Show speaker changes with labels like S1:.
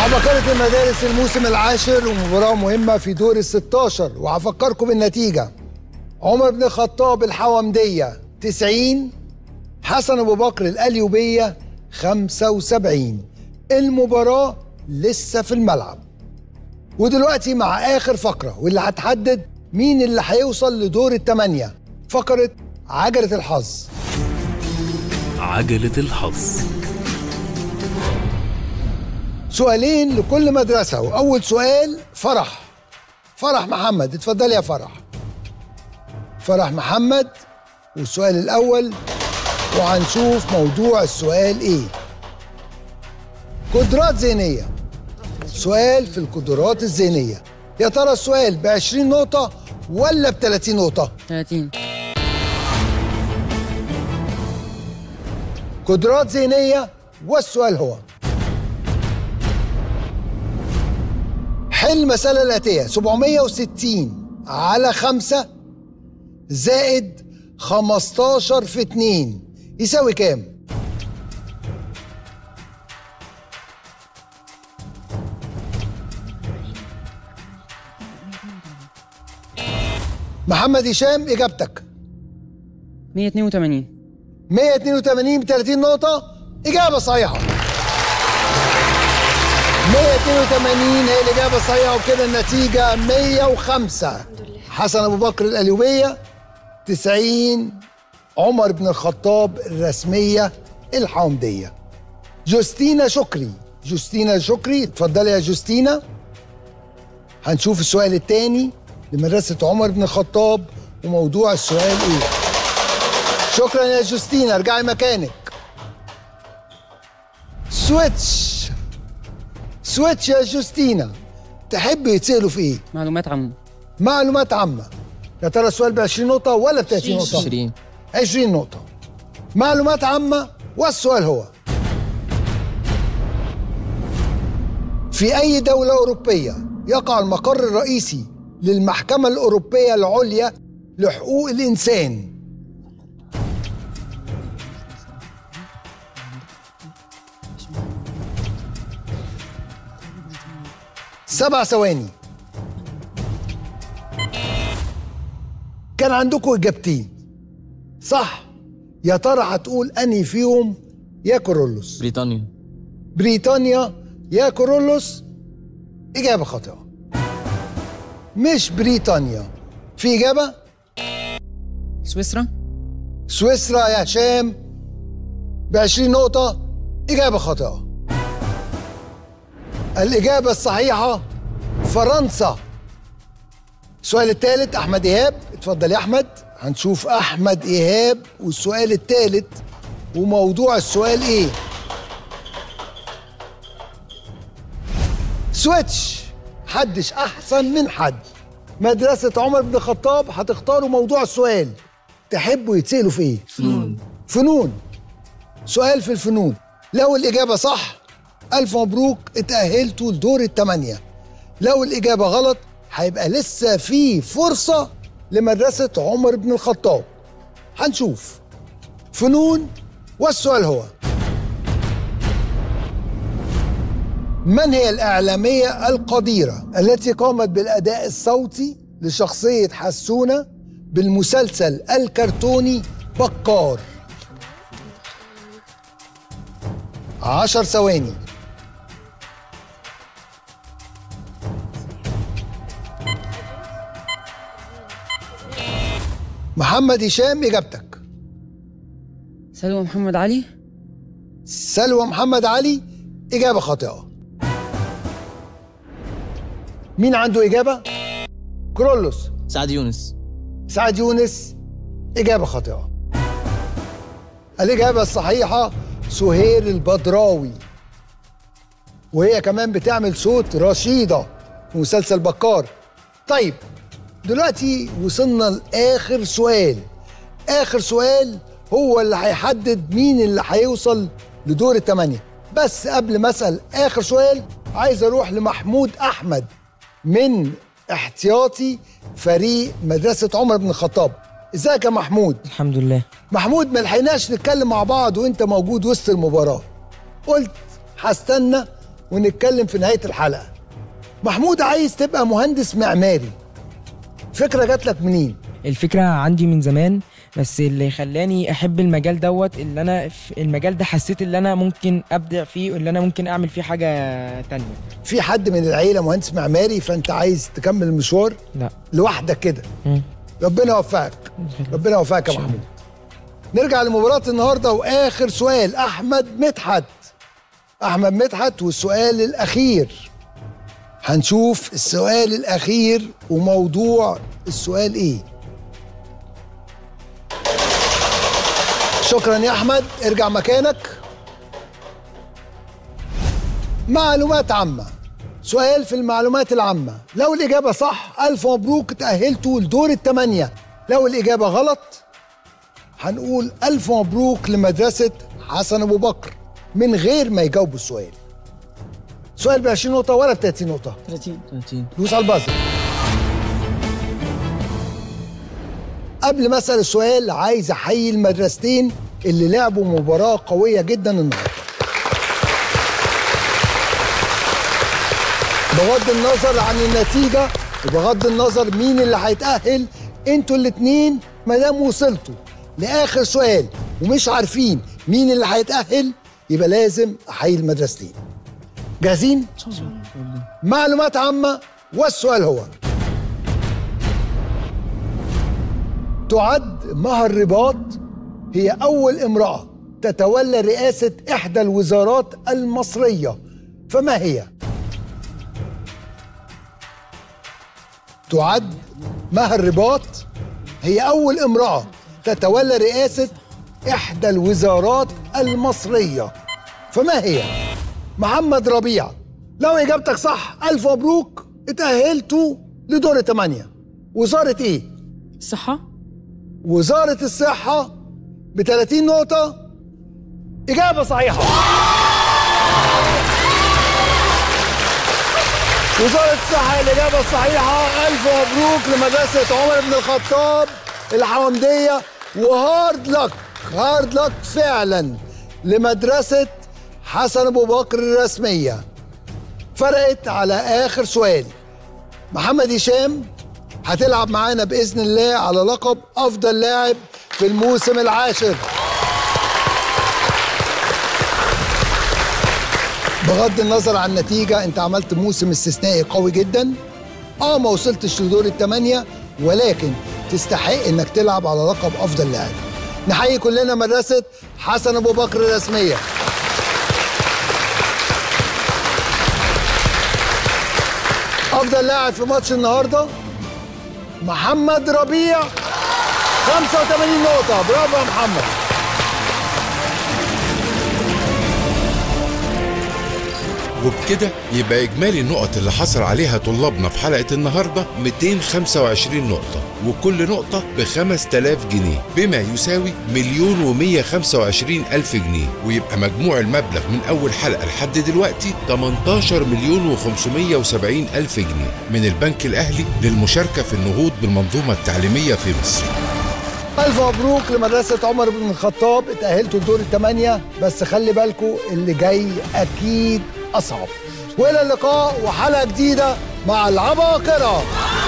S1: عبقرة المدارس الموسم العاشر ومباراة مهمة في دور ال 16 وهفكركم بالنتيجة عمر بن الخطاب الحومدية 90 حسن أبو بكر الأليوبية 75 المباراة لسه في الملعب ودلوقتي مع آخر فقرة واللي هتحدد مين اللي هيوصل لدور الثمانية فقرة عجلة الحظ
S2: عجلة الحظ
S1: سؤالين لكل مدرسة وأول سؤال فرح فرح محمد اتفضلي يا فرح فرح محمد والسؤال الأول وهنشوف موضوع السؤال إيه قدرات ذهنية سؤال في القدرات الذهنية يا ترى السؤال ب 20 نقطة ولا ب 30 نقطة؟
S3: 30
S1: قدرات ذهنية والسؤال هو حل المسألة الآتية 760 على 5 زائد 15 في 2 يساوي كام؟ محمد هشام إجابتك
S3: 182
S1: 182 ب 30 نقطة إجابة صحيحة 182 هي الإجابة الصحيحة وكده النتيجة 105 حسن أبو بكر الأليوبية 90 عمر بن الخطاب الرسمية الحومدية جوستينا شكري جوستينا شكري اتفضلي يا جوستينا هنشوف السؤال الثاني لمدرسة عمر بن الخطاب وموضوع السؤال ايه شكرا يا جوستينا ارجعي مكانك سويتش سويتش يا جوستينا تحب يتسألوا في ايه
S3: معلومات عامة
S1: معلومات عامة يا ترى السؤال ب 20 نقطة ولا ب 30 نقطة
S3: 20
S1: 20 نقطة معلومات عامة والسؤال هو في أي دولة أوروبية يقع المقر الرئيسي للمحكمة الأوروبية العليا لحقوق الإنسان سبع ثواني كان عندكم إجابتين صح يا ترى هتقول أنهي فيهم يا كورولوس
S4: بريطانيا
S1: بريطانيا يا كورولوس إجابة خاطئة مش بريطانيا في إجابة
S3: سويسرا
S1: سويسرا يا هشام ب 20 نقطة إجابة خاطئة الإجابة الصحيحة فرنسا السؤال الثالث أحمد إيهاب اتفضل يا أحمد هنشوف أحمد إيهاب والسؤال الثالث وموضوع السؤال إيه سويتش حدش أحسن من حد مدرسة عمر بن الخطاب هتختاروا موضوع السؤال تحبوا يتسألوا في إيه؟
S4: فنون
S1: فنون سؤال في الفنون لو الإجابة صح ألف مبروك اتأهلتوا لدور الثمانية لو الإجابة غلط هيبقى لسه في فرصة لمدرسة عمر بن الخطاب هنشوف فنون والسؤال هو من هي الإعلامية القديرة التي قامت بالأداء الصوتي لشخصية حسونة بالمسلسل الكرتوني بكار عشر ثواني محمد هشام إجابتك
S3: سلوى محمد علي
S1: سلوى محمد علي إجابة خاطئة مين عنده إجابة؟ كرولوس
S4: سعد يونس
S1: سعد يونس إجابة خاطئة الإجابة الصحيحة سهير البدراوي وهي كمان بتعمل صوت رشيدة في مسلسل بكار طيب دلوقتي وصلنا لآخر سؤال آخر سؤال هو اللي هيحدد مين اللي هيوصل لدور الثمانية بس قبل ما أسأل آخر سؤال عايز أروح لمحمود أحمد من احتياطي فريق مدرسة عمر بن الخطاب ازيك يا محمود
S5: الحمد لله
S1: محمود ما لحقناش نتكلم مع بعض وانت موجود وسط المباراة قلت هستنى ونتكلم في نهايه الحلقه محمود عايز تبقى مهندس معماري فكره جات لك منين
S2: الفكرة عندي من زمان بس اللي خلاني احب المجال دوت اللي انا في المجال ده حسيت اللي انا ممكن ابدع فيه واللي انا ممكن اعمل فيه حاجة تانية
S1: في حد من العيله مهندس معماري فانت عايز تكمل المشوار
S2: لا
S1: لوحدك كده
S2: مم.
S1: ربنا يوفقك ربنا يوفقك يا محمود نرجع لمباراة النهاردة وآخر سؤال أحمد مدحت أحمد مدحت والسؤال الأخير هنشوف السؤال الأخير وموضوع السؤال إيه شكرا يا أحمد ارجع مكانك معلومات عامة سؤال في المعلومات العامة لو الإجابة صح ألف مبروك تأهلتوا لدور الثمانية لو الإجابة غلط هنقول ألف مبروك لمدرسة حسن أبو بكر من غير ما يجاوبوا السؤال سؤال ب 20 نقطة ولا ب 30 نقطة
S3: 30
S2: 30
S1: دوس على البازر قبل ما اسال السؤال عايز احيي المدرستين اللي لعبوا مباراه قويه جدا النهارده بغض النظر عن النتيجه وبغض النظر مين اللي هيتاهل انتوا الاتنين ما دام وصلتوا لاخر سؤال ومش عارفين مين اللي هيتاهل يبقى لازم احيي المدرستين جاهزين معلومات عامه والسؤال هو تعد مها الرباط هي أول امرأة تتولى رئاسة إحدى الوزارات المصرية فما هي؟ تعد مها الرباط هي أول امرأة تتولى رئاسة إحدى الوزارات المصرية فما هي؟ محمد ربيع لو إجابتك صح ألف مبروك اتأهلتوا لدور الثمانية وزارة إيه؟
S3: الصحة
S1: وزارة الصحة ب 30 نقطة إجابة صحيحة وزارة الصحة هي الإجابة الصحيحة ألف مبروك لمدرسة عمر بن الخطاب الحومدية وهارد لك هارد لك فعلا لمدرسة حسن أبو بكر الرسمية فرقت على آخر سؤال محمد هشام هتلعب معانا باذن الله على لقب افضل لاعب في الموسم العاشر بغض النظر عن النتيجه انت عملت موسم استثنائي قوي جدا اه ما وصلتش لدور الثمانيه ولكن تستحق انك تلعب على لقب افضل لاعب نحيي كلنا مدرسه حسن ابو بكر الرسميه افضل لاعب في ماتش النهارده محمد ربيع 85 نقطة برافو يا محمد
S4: وبكده يبقى إجمالي النقط اللي حصل عليها طلابنا في حلقة النهاردة 225 نقطة وكل نقطة ب 5000 جنيه بما يساوي مليون و و125 ألف جنيه ويبقى مجموع المبلغ من أول حلقة لحد دلوقتي 18 مليون و570 ألف جنيه من البنك الأهلي للمشاركة في النهوض بالمنظومة التعليمية في مصر
S1: ألف مبروك لمدرسة عمر بن الخطاب اتأهلتوا لدور الثمانية بس خلي بالكوا اللي جاي أكيد أصعب وإلى اللقاء وحلقة جديدة مع العباقرة